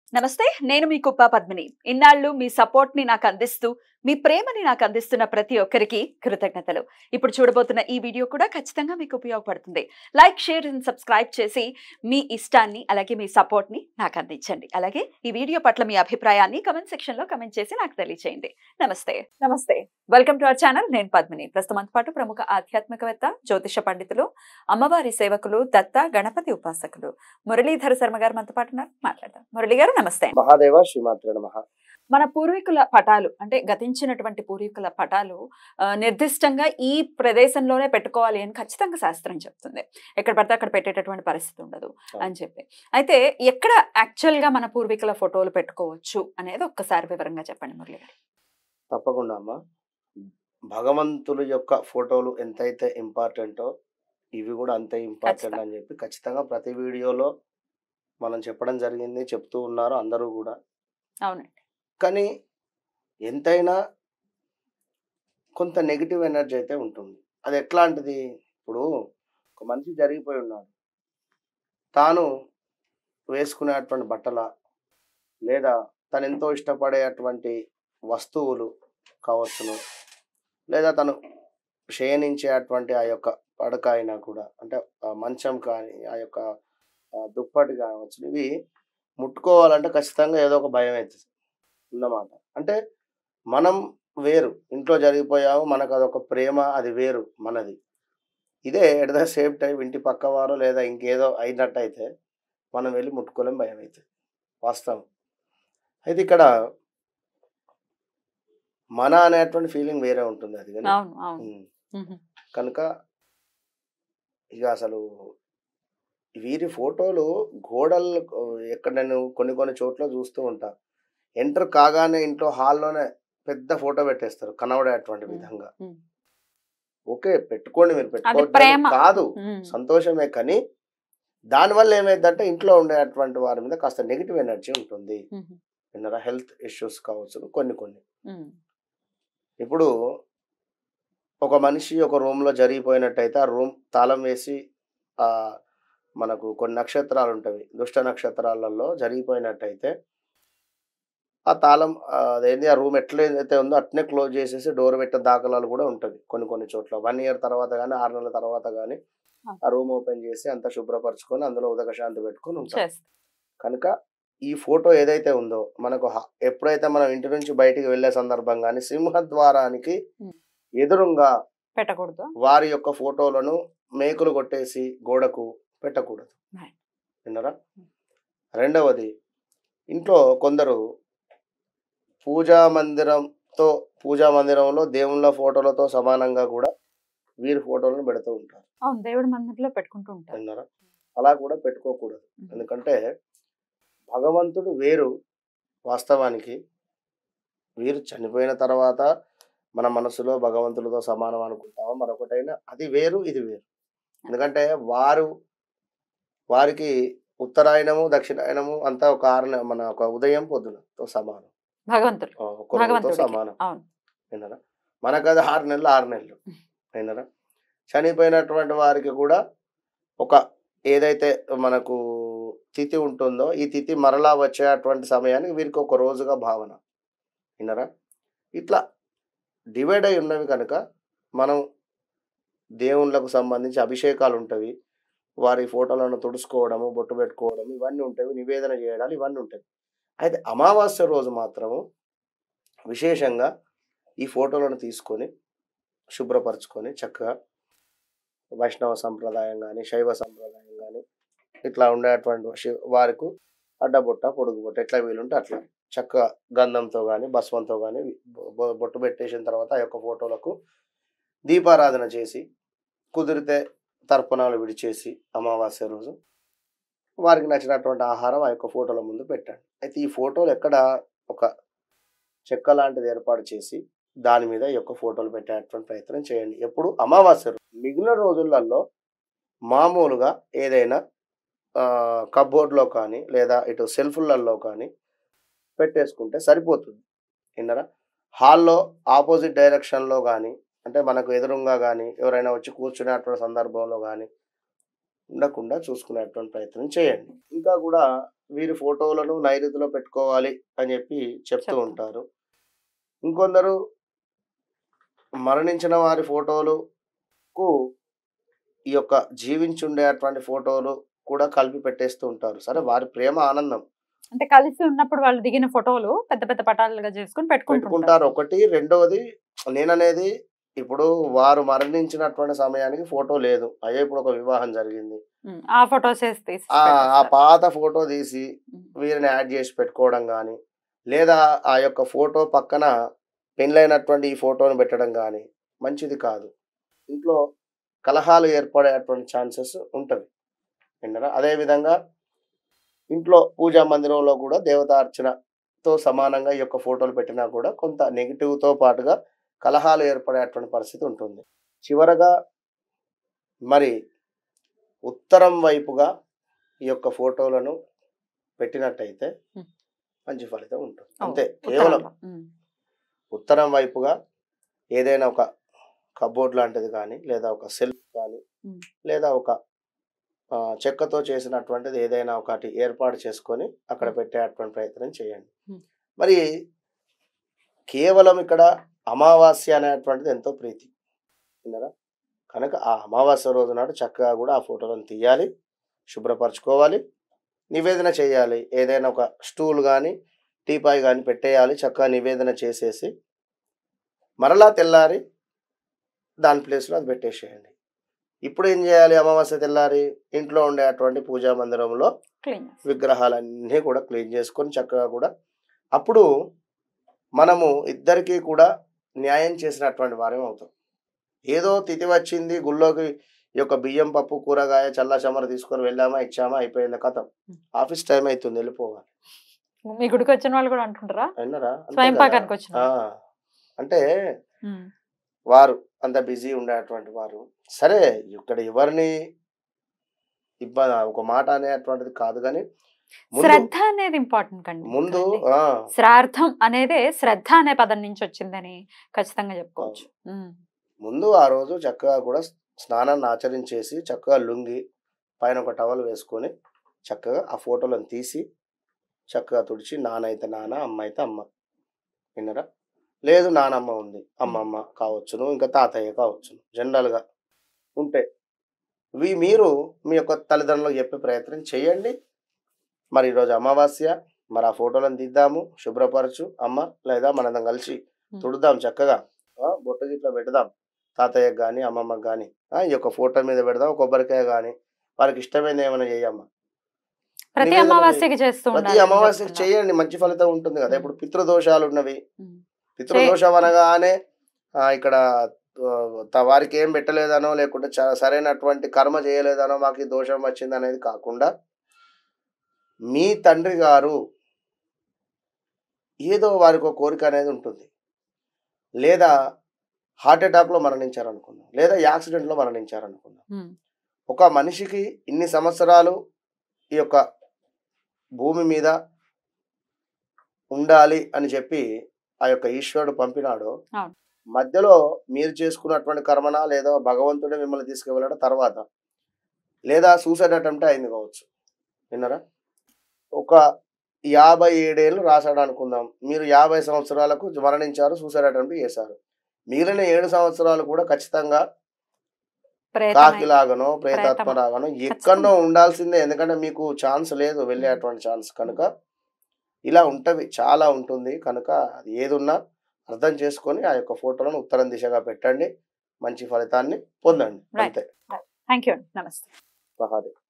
నమస్తే నేను మీ కుప్ప పద్మిని ఇన్నాళ్ళు మీ సపోర్ట్ ని నాకు అందిస్తూ మీ ప్రేమని నాకు అందిస్తున్న ప్రతి ఒక్కరికి కృతజ్ఞతలు ఇప్పుడు చూడబోతున్న ఈ వీడియో కూడా ఖచ్చితంగా మీకు ఉపయోగపడుతుంది లైక్ షేర్ అండ్ సబ్స్క్రైబ్ చేసి మీ ఇష్టాన్ని అలాగే మీ సపోర్ట్ ని నాకు అందించండి అలాగే ఈ వీడియో పట్ల మీ అభిప్రాయాన్ని కమెంట్ సెక్షన్ లో కమెంట్ చేసి నాకు తెలియచేయండి నమస్తే నమస్తే వెల్కమ్ టు అవర్ ఛానల్ నేను పద్మిని ప్రస్తుతం పాటు ప్రముఖ ఆధ్యాత్మికవేత్త జ్యోతిష పండితులు అమ్మవారి సేవకులు దత్త గణపతి ఉపాసకులు మురళీధర శర్మ గారు మనతో పాటు ఉన్నారు మాట్లాడదాం మురళి గారు నమస్తే మహాదేవ శ్రీమాత్ర నమ మన పూర్వీకుల పటాలు అంటే గతించినటువంటి పూర్వీకుల పటాలు ఆ, నిర్దిష్టంగా ఈ ప్రదేశంలోనే పెట్టుకోవాలి అని ఖచ్చితంగా శాస్త్రం చెప్తుంది ఎక్కడ పడితే అక్కడ పెట్టేటటువంటి పరిస్థితి ఉండదు అని చెప్పి అయితే ఎక్కడ యాక్చువల్ గా మన పూర్వీకుల ఫోటోలు పెట్టుకోవచ్చు అనేది ఒక్కసారి వివరంగా చెప్పండి మురళి గారు తప్పకుండా అమ్మా భగవంతుల యొక్క ఫోటోలు ఎంతైతే ఇంపార్టెంటో ఇవి కూడా అంతే ఇంపార్టెంట్ ఖచ్చితంగా. అని చెప్పి ఖచ్చితంగా ప్రతి వీడియోలో మనం చెప్పడం జరిగింది చెప్తూ ఉన్నారు అందరూ కూడా అవునండి కానీ ఎంతైనా కొంత నెగిటివ్ ఎనర్జీ అయితే ఉంటుంది అది ఎట్లాంటిది ఇప్పుడు ఒక మనిషి జరిగిపోయి ఉన్నాడు తాను వేసుకునేటువంటి బట్టల లేదా తను ఎంతో ఇష్టపడేటువంటి వస్తువులు కావచ్చును లేదా తను శయనించేటువంటి ఆ యొక్క పడక అయినా కూడా అంటే ఆ మంచం కానీ ఆ యొక్క ఆ దుప్పటి కావచ్చు ఇవి ముట్టుకోవాలంటే ఖచ్చితంగా ఏదో ఒక భయం అవుతుంది అన్నమాట అంటే మనం వేరు ఇంట్లో జరిగిపోయాము మనకు అదొక ప్రేమ అది వేరు మనది ఇదే ఎట్ ద సేమ్ టైం ఇంటి పక్కవారు లేదా ఇంకేదో అయినట్టయితే మనం వెళ్ళి ముట్టుకోలేం భయం అవుతుంది వాస్తవం అయితే ఇక్కడ మన అనేటువంటి ఫీలింగ్ వేరే ఉంటుంది అది కానీ అవును అవును ఉమ్. మ్మ్. కనుక ఇక అసలు వీరి ఫోటోలు గోడలు ఎక్కడ నేను కొన్ని కొన్ని చోట్ల చూస్తూ ఉంటా ఎంటర్ కాగానే ఇంట్లో హాల్లోనే పెద్ద ఫోటో పెట్టేస్తారు కనబడేటువంటి మ్మ్. విధంగా మ్మ్. ఓకే పెట్టుకోండి మీరు పెట్టుకోవద్దు ప్రేమ. అని కాదు మ్మ్. సంతోషమే కానీ దానివల్ల ఏమైందంటే ఇంట్లో ఉండేటువంటి వారి మీద కాస్త నెగిటివ్ ఎనర్జీ ఉంటుంది మ్మ్. విన్నరా హెల్త్ ఇష్యూస్ కావచ్చు కొన్ని కొన్ని మ్మ్. ఇప్పుడు ఒక మనిషి ఒక రూమ్లో జరిగిపోయినట్టయితే ఆ రూమ్ తాళం వేసి ఆ మనకు కొన్ని నక్షత్రాలు ఉంటాయి దుష్ట నక్షత్రాలలో జరిగిపోయినట్టయితే ఆ తాళం ఆ, అదేంది ఆ రూమ్ ఎట్లయితే ఉందో అట్నే క్లోజ్ చేసేసి డోర్ పెట్టే దాఖలాలు కూడా ఉంటుంది కొన్ని కొన్ని చోట్ల వన్ ఇయర్ తర్వాత కానీ ఆరు నెలల తర్వాత కానీ ఆ. ఆ రూమ్ ఓపెన్ చేసి అంతా శుభ్రపరచుకొని అందులో ఉదక శాంతి పెట్టుకొని ఉంటాం చేస్తా కనుక ఈ ఫోటో ఏదైతే ఉందో మనకు హ- ఎప్పుడైతే మనం ఇంటి నుంచి బయటికి వెళ్ళే సందర్భం కానీ సింహద్వారానికి Hmm. ఎదురుగా పెట్టకూడదు వారి యొక్క ఫోటోలను మేకులు కొట్టేసి గోడకు పెట్టకూడదు Right. విన్నారా రెండవది ఇంట్లో కొందరు పూజా మందిరంతో పూజా మందిరంలో దేవుళ్ళ ఫోటోలతో సమానంగా కూడా వీరి ఫోటోలను పెడుతూ ఉంటారు అవును దేవుడి మందిరంలో పెట్టుకుంటూ ఉంటారు విన్నారా అలా కూడా పెట్టుకోకూడదు ఎందుకంటే భగవంతుడు వేరు వాస్తవానికి వీరు చనిపోయిన తర్వాత మన మనసులో భగవంతుడితో సమానం అనుకుంటామా మరొకటైనా అది వేరు ఇది వేరు ఎందుకంటే వారు వారికి ఉత్తరాయణము దక్షిణాయనము అంతా ఒక ఆరు నె- మన ఒక ఉదయం పొద్దునతో సమానం భగవంతుడు ఆ, ఒక రోజుతో భగవంతుడికి. సమానం అవును విన్నారా మనకు అది ఆరు నెలలు ఆరు నెలలు విన్నారా చనిపోయినటువంటి వారికి కూడా ఒక ఏదైతే మనకు తిథి ఉంటుందో ఈ తిథి మరలా వచ్చేటువంటి సమయానికి వీరికి ఒక రోజుగా భావన విన్నారా ఇట్లా డివైడ్ అయి ఉన్నవి కనుక మనం దేవుళ్ళకు సంబంధించి అభిషేకాలు ఉంటవి వారి ఫోటోలను తుడుచుకోవడము బొట్టు పెట్టుకోవడం ఇవన్నీ ఉంటాయి నివేదన చేయడాలు ఇవన్నీ ఉంటాయి అయితే అమావాస్య రోజు మాత్రము విశేషంగా ఈ ఫోటోలను తీసుకొని శుభ్రపరచుకొని చక్కగా వైష్ణవ సంప్రదాయం కానీ శైవ సంప్రదాయం కానీ ఇట్లా ఉండేటువంటి శి- వారికి అడ్డబొట్ట పొడుగు బొట్ట ఎట్లా వీలుంటే అట్లా చక్కగా గంధంతో కానీ భస్మంతో కానీ బొట్టు పెట్టేసిన తర్వాత ఆ యొక్క ఫోటోలకు దీపారాధన చేసి కుదిరితే తర్పణాలు విడిచేసి అమావాస్య రోజు వారికి నచ్చినటువంటి ఆహారం ఆ యొక్క ఫోటోల ముందు పెట్టండి అయితే ఈ ఫోటోలు ఎక్కడ ఒక చెక్క లాంటిది ఏర్పాటు చేసి దాని మీద ఈ యొక్క ఫోటోలు పెట్టేటువంటి ప్రయత్నం చేయండి ఎప్పుడు అమావాస్య రోజు. మిగిలిన రోజులలో మామూలుగా ఏదైనా కబోర్డ్లో కానీ లేదా ఇటు సెల్ఫ్లలో కానీ పెట్టేసుకుంటే సరిపోతుంది విన్నరా హాల్లో ఆపోజిట్ డైరెక్షన్లో కానీ అంటే మనకు ఎదురుగా కానీ ఎవరైనా వచ్చి కూర్చునేటువంటి సందర్భంలో కానీ ఉండకుండా చూసుకునేటువంటి ప్రయత్నం చేయండి ఇంకా కూడా వీరి ఫోటోలను నైరుతిలో పెట్టుకోవాలి అని చెప్పి చెప్తూ చెప్తారు. ఉంటారు ఇంకొందరు మరణించిన వారి ఫోటోలకు ఈ యొక్క జీవించుండేటువంటి ఫోటోలు కూడా కలిపి పెట్టేస్తూ ఉంటారు సరే వారి ప్రేమ ఆనందం అంటే కలిసి ఉన్నప్పుడు వాళ్ళు దిగిన ఫోటోలు పెద్ద పెద్ద పటాలుగా చేసుకుని పెట్టుకుంటారు పెట్టుకుంటారు ఒకటి రెండవది నేననేది ఇప్పుడు వారు మరణించినటువంటి సమయానికి ఫోటో లేదు అయ్యో ఇప్పుడు ఒక వివాహం జరిగింది ఉమ్, ఆ ఫోటోస్ వేసి తీసి ఆ ఆ పెట్టేస్తారు. పాత ఫోటో తీసి ఉమ్, వీరిని యాడ్ చేసి పెట్టుకోవడం కానీ లేదా ఆ యొక్క ఫోటో పక్కన పెళ్ళైనటువంటి ఈ ఫోటోని పెట్టడం కానీ మంచిది కాదు ఇంట్లో కలహాలు ఏర్పడేటువంటి ఛాన్సెస్ ఉంటవి విన్నారా అదేవిధంగా ఇంట్లో పూజా మందిరంలో కూడా దేవతార్చనతో సమానంగా ఈ యొక్క ఫోటోలు పెట్టినా కూడా కొంత నెగిటివ్తో పాటుగా కలహాలు ఏర్పడేటువంటి పరిస్థితి ఉంటుంది చివరగా మరి ఉత్తరం వైపుగా ఈ యొక్క ఫోటోలను పెట్టినట్టయితే Hmm. మంచి ఫలితం ఉంటుంది ఓ, అంతే కేవలం ఉత్తరంలో. ఉమ్, ఉత్తరం వైపుగా ఏదైనా ఒక కబోర్డ్ లాంటిది కానీ లేదా ఒక సెల్ఫ్ కానీ Hmm. లేదా ఒక ఆ, చెక్కతో చేసినటువంటిది ఏదైనా ఒకటి ఏర్పాటు చేసుకొని అక్కడ Hmm. పెట్టేటువంటి ప్రయత్నం చేయండి Hmm. మరి కేవలం ఇక్కడ అమావాస్య అనేటువంటిది ఎంతో ప్రీతి విన్నారా కనుక ఆ అమావాస్య రోజు నాడు చక్కగా కూడా ఆ ఫోటోలను తీయాలి శుభ్రపరచుకోవాలి నివేదన చేయాలి ఏదైనా ఒక స్టూల్ కానీ టీపాయ్ కానీ పెట్టేయాలి చక్కగా నివేదన చేసేసి మరలా తెల్లారి దాని ప్లేస్లో అది పెట్టేసేయండి ఇప్పుడు ఏం చేయాలి అమావాస్య తెల్లారి ఇంట్లో ఉండేటువంటి పూజా మందిరంలో క్లీన్ చేసి. విగ్రహాలన్నీ కూడా క్లీన్ చేసుకొని చక్కగా కూడా అప్పుడు మనము ఇద్దరికీ కూడా న్యాయం చేసినటువంటి వారం అవుతాం ఏదో తిథి వచ్చింది గుళ్ళోకి ఈ యొక్క బియ్యం పప్పు కూరగాయ చల్ల చమర తీసుకొని వెళ్ళామా ఇచ్చామా అయిపోయింది కథం ఆఫీస్ టైం అవుతుంది వెళ్ళిపోవాలి మీ గుడికి వచ్చిన వాళ్ళు కూడా అంటుంటారా విన్నారా అంతే స్వయం కదా. పాకానికి వచ్చిన ఆ, అంటే ఉమ్, వారు అంత బిజీ ఉండేటువంటి వారు సరే ఇక్కడ ఎవరిని ఇబ్బంది ఒక మాట అనేటువంటిది కాదు కానీ ముందు శ్రద్ధ అనేది ఇంపార్టెంట్ కండి ముందు కదండి? ఆ, శ్రార్థం అనేదే శ్రద్ధ అనే పదం నుంచి వచ్చిందని ఖచ్చితంగా చెప్పుకోవచ్చు ఉమ్, ముందు ఆ రోజు చక్కగా కూడా స్నానాన్ని ఆచరించేసి చక్కగా లుంగి పైన ఒక టవల్ వేసుకొని చక్కగా ఆ ఫోటోలను తీసి చక్కగా తుడిచి నాన్న అయితే నాన్న అమ్మ అయితే అమ్మ విన్నరా లేదు నానమ్మ ఉంది అమ్మమ్మ కావచ్చును ఇంకా తాతయ్య కావచ్చును జనరల్గా ఉంటే ఇవి మీరు మీ యొక్క తల్లిదండ్రులకు చెప్పే ప్రయత్నం చేయండి మరి ఈరోజు అమావాస్య మరి ఆ ఫోటోలను తీద్దాము శుభ్రపరచు అమ్మ లేదా మనందరం కలిసి తుడుదాం చక్కగా ఆ, బొట్టు గిట్ల పెడదాం తాతయ్యకి కానీ అమ్మమ్మకి కానీ ఈ యొక్క ఫోటో మీద పెడదాం కొబ్బరికాయ కానీ వారికి ఇష్టమైనది ఏమైనా చేయమ్మా ప్రతి నివేదన అమావాస్యకి చేస్తూ ప్రతి ఉండాలి అని అమావాస్యకి చెప్తున్నారు. చేయండి మంచి ఫలితం ఉంటుంది కదా ఇప్పుడు పితృదోషాలు ఉన్నవి ఉమ్, పితృదోషం అనగానే ఆ, ఇక్కడ ఆ, త- వారికి ఏం పెట్టలేదనో లేకుంటే చ- సరైనటువంటి కర్మ చేయలేదనో మాకు ఈ దోషం వచ్చింది అనేది కాకుండా మీ తండ్రి గారు ఏదో వారికి ఒక కోరిక అనేది ఉంటుంది లేదా హార్ట్ అటాక్లో మరణించారనుకుందాం లేదా యాక్సిడెంట్లో మరణించారనుకుందాం ఉమ్, ఒక మనిషికి ఇన్ని సంవత్సరాలు ఈ యొక్క భూమి మీద ఉండాలి అని చెప్పి ఆ యొక్క ఈశ్వరుడు పంపినాడు అవును. మధ్యలో మీరు చేసుకున్నటువంటి కర్మన లేదా భగవంతుడే మిమ్మల్ని తీసుకువెళ్ళడం తర్వాత లేదా సూసైడ్ అటెంప్ట్ అయింది కావచ్చు విన్నారా ఒక యాభై ఏడేళ్ళు రాశాడు అనుకుందాం మీరు యాభై సంవత్సరాలకు మరణించారు సూసైడ్ అటెంప్ట్ చేశారు మిగిలిన ఏడు సంవత్సరాలు కూడా ఖచ్చితంగా ప్రేతమై- కాకిలాగనో ప్రేతాత్మ ప్రేతమ. రాగనో ఎక్కడో ఉండాల్సిందే ఎందుకంటే మీకు ఛాన్స్ లేదు వెళ్ళేటువంటి ఛాన్స్ కనుక ఇలా ఉంటవి చాలా ఉంటుంది కనుక అది ఏది ఉన్నా అర్థం చేసుకొని ఆ యొక్క ఫోటోలను ఉత్తరం దిశగా పెట్టండి మంచి ఫలితాన్ని పొందండి Right. అంతే థ్యాంక్ యూ అండి నమస్తే మహాదేవ్